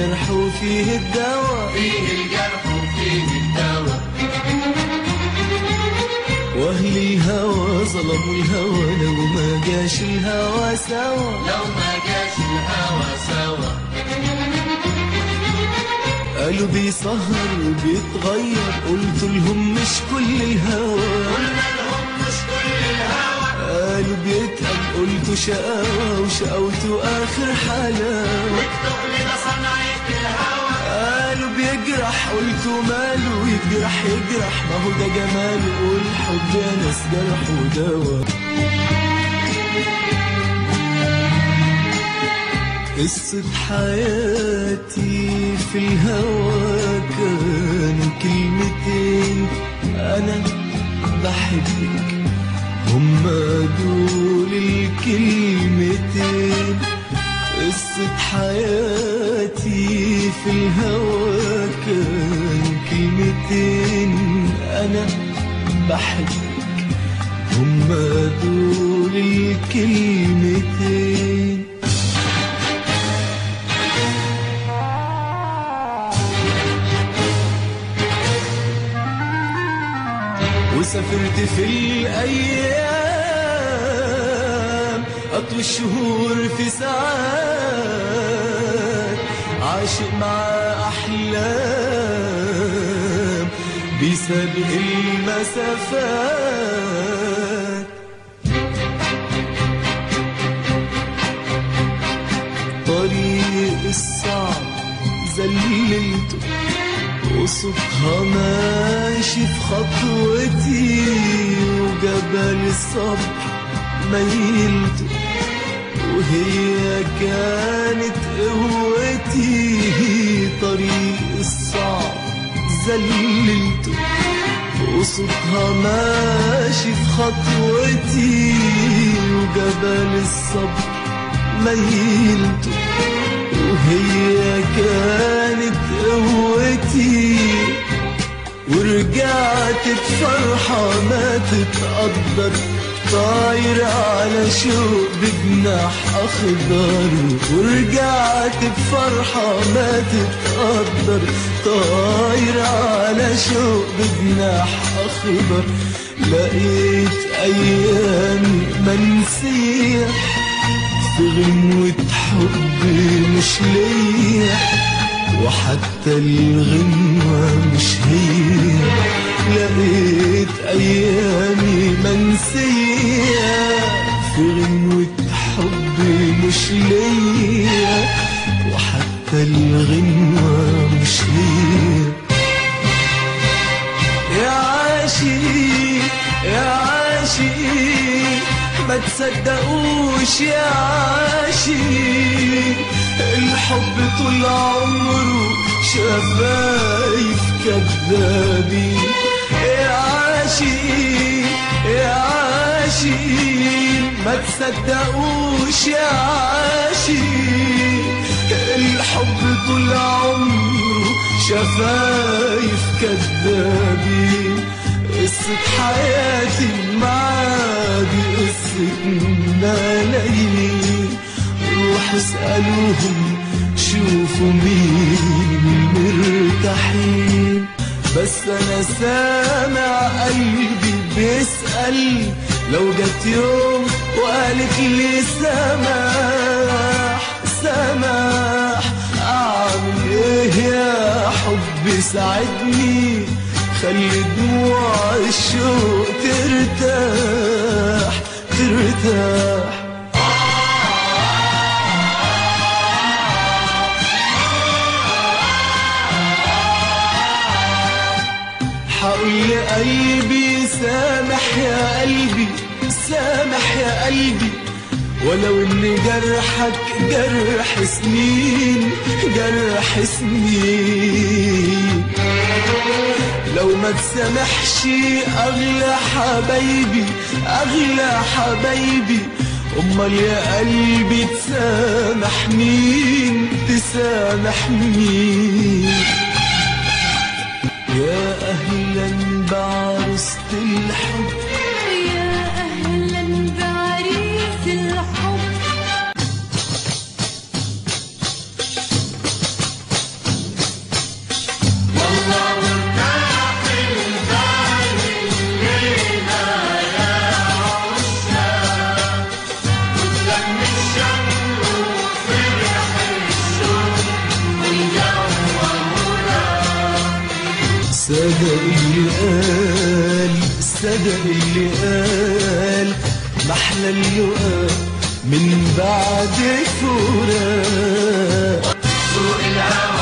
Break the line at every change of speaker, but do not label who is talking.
الجرح وفيه الدواء
فيه الجرح وفيه الدواء
واهل الهوى ظلموا الهوى لو ما جاش الهوى سوا
لو ما جاش الهوى سوا
قالوا بيسهر وبيتغير قلت لهم مش كل الهوى
قلنا لهم مش كل الهوى
قالوا بيتقل قلت شقاوة وشقاوته آخر حلاوة
والتقل ده صنعة الهوى
قالوا بيجرح قلت ماله يجرح يجرح ما هو ده جماله والحب يا ناس جرح ودواء قصة حياتي في الهوى كانوا كلمتين أنا بحبك هما دول الكلمتين قصة حياتي في الهوى كانوا كلمتين أنا بحبك هما دول الكلمتين وسافرت في الأيام أطوي الشهور في ساعات عاشق مع أحلام بيسابق المسافات طريق الصعب زللته وصوتها ماشي في خطوتي وجبل الصبر ميلته وهي كانت قوتي طريق الصعب زللته وصوتها ماشي في خطوتي وجبل الصبر ميلته وهي كانت قوتي ورجعت بفرحة ما تتقدر طاير على شوق بجناح أخضر ورجعت بفرحة ما تتقدر طاير على شوق بجناح أخضر لقيت أيام منسية في غنوة حب مش ليا وحتى الغنوة مش هي لقيت أيامي منسية في غنوة حب مش ليا وحتى الغنوة مش هي يا عاشقي يا عاشقي ما تصدقوش يا عاشقي الحب طول عمره شفايف كذابين يا عاشقي يا عاشقي ما تصدقوش يا عاشقي الحب طول عمره شفايف كذابين قصة حياتي معادي قصة ملايين روحوا اسألوهم شوفوا مين مرتاحين بس انا سامع قلبي بيسأل لو جت يوم وقالت لي سماح سماح اعمل ايه يا حب ساعدني خلي دموع الشوق ترتاح ترتاح حقول لقلبي سامح يا قلبي سامح يا قلبي ولو ان جرحك جرح سنين جرح سنين لو ما تسامحش اغلى حبايبي اغلى حبايبي امال يا قلبي تسامح مين تسامح مين يا اهلا بعروسة الحب
يا أهلا بعريس الحب
قال صدق اللي قال محلى اللقاء من بعد فراق
سوق الهوى